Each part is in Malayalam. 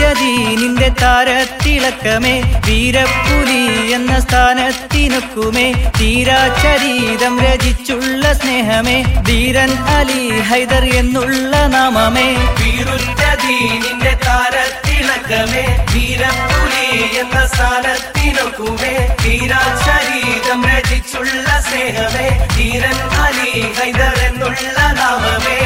വീരുറ്റദീനിന്റെ താരത്തിളക്കമേ വീരപ്പുലി എന്ന സ്ഥാനത്തിനൊക്കുമേ തീരാചരീതം രചിച്ചുള്ള സ്നേഹമേ ധീരൻ അലി ഹൈദർ എന്നുള്ള നാമമേ വീരുറ്റദീനിന്റെ താരത്തിളക്കമേ വീരപ്പുലി എന്ന സ്ഥാനത്തിനൊക്കുമേ തീരാശരീരം രചിച്ചുള്ള സ്നേഹമേ ധീരൻ അലി ഹൈദർ എന്നുള്ള നാമമേ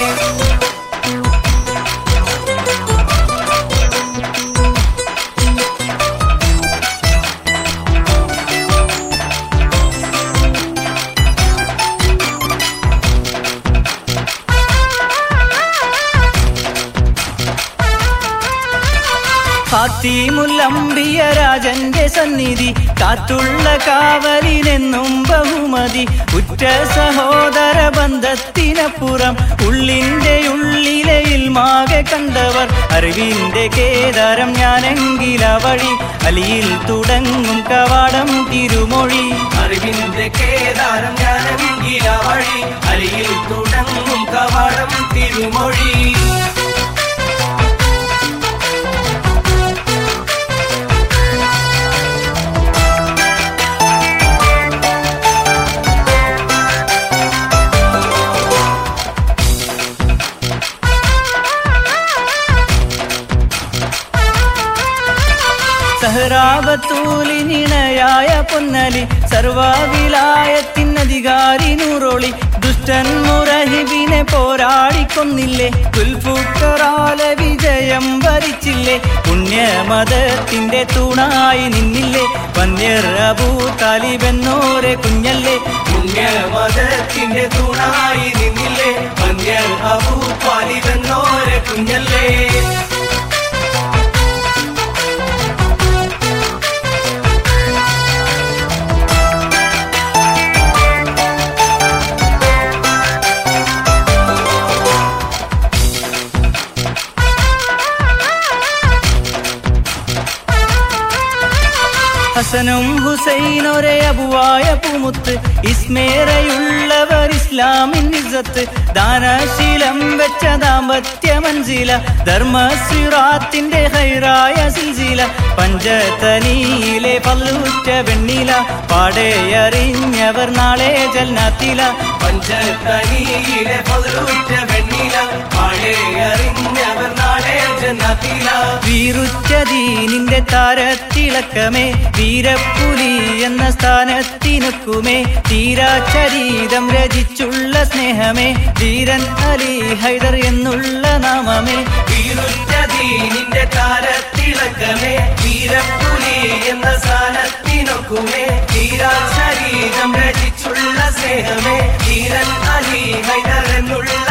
ഫാത്തിമുല്ലംബിയ രാജന്റെ സന്നിധി കാത്തുള്ള കാവലിനെന്നും ബഹുമതി ഉറ്റ സഹോദര ബന്ധത്തിനപ്പുറം ഉള്ളിന്റെ ഉള്ളിലെ ഇൽമാകെ കണ്ടവർ അറിവിന്റെ കേദാരം ഞാനെങ്കില വഴി അലിയിൽ തുടങ്ങും കവാടം തിരുമൊഴി അറിവിന്റെ കേദാരം ഞാനവിങ്കില വഴി അരിയിൽ തുടങ്ങും കവാടം തിരുമൊഴി സഹറാബത്തൂലിനിണയായ പൊന്നലി സർവാവിലായത്തിനധികാരി നൂറോളി ദുഷ്ടൻ മുറഹിബിനെ പോരാടിക്കൊന്നില്ലേ തുൽഫുക്കറാല വിജയം ഭരിച്ചില്ലേ പുണ്യമതത്തിന്റെ തൂണായി നിന്നില്ലേ വന്യർ അബൂ താലിബെന്നോരെ കുഞ്ഞല്ലേ പുണ്യമതത്തിന്റെ തൂണായി നിന്നില്ലേ വന്യർ അബൂ പാലിതെന്നോരെ കുഞ്ഞല്ലേ ഹസനും ഹുസൈൻ ഒരേ അബുവായ പൂമുത്ത് ഇസ്മേറയുള്ളവർ ഇസ്ലാമിൻ ഇസത്ത് ദാനശീലം വെച്ച ദാമ്പത്യ മൻസില ധർമ്മസിറാത്തിന്റെ ഹൈറായ സിൽസില പഞ്ചതനിയിലെ പല്ലുറ്റ വെണ്ണില പാടേയറിഞ്ഞവർ നാളെ ജൽനാത്തില പഞ്ചതനിയിലെ പതിലുറ്റ വെണ്ണില പാഴേ അറിഞ്ഞവർ നാളെ ജന്നത്തില വീറുറ്റദീനിന്റെ താരത്തിളക്കമേ വീരപ്പുലി എന്ന സ്ഥാനത്തിനൊക്കുമേ തീരാചരീതം രചിച്ചുള്ള സ്നേഹമേ ധീരൻ അലി ഹൈദർ എന്നുള്ള നാമമേ വീരുറ്റദീനിന്റെ താരത്തിളക്കമേ വീരപ്പുലി എന്ന സ്ഥാനത്തിനൊക്കുമേ തീരാ ശരീരം രചിച്ചുള്ള സ്നേഹമേ ധീരൻ അലി ഹൈദർ എന്നുള്ള